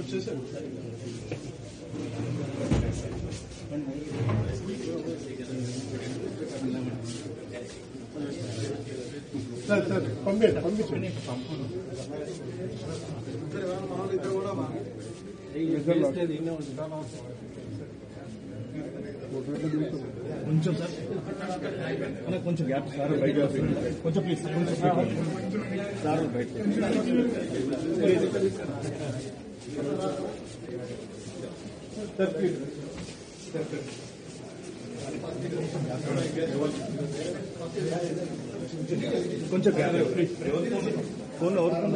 వచ్చేసారు sir sir పంపించండి పంపించండి కొంచెం సార్ అన్న, కొంచెం గ్యాప్ సార్ బయట కొంచెం ప్లీజ్ కొంచెం సార్ బయట సార్ ప్లీజ్ కొంచెం గ్యాప్ ప్లీజ్ ఫోన్ ఎవరు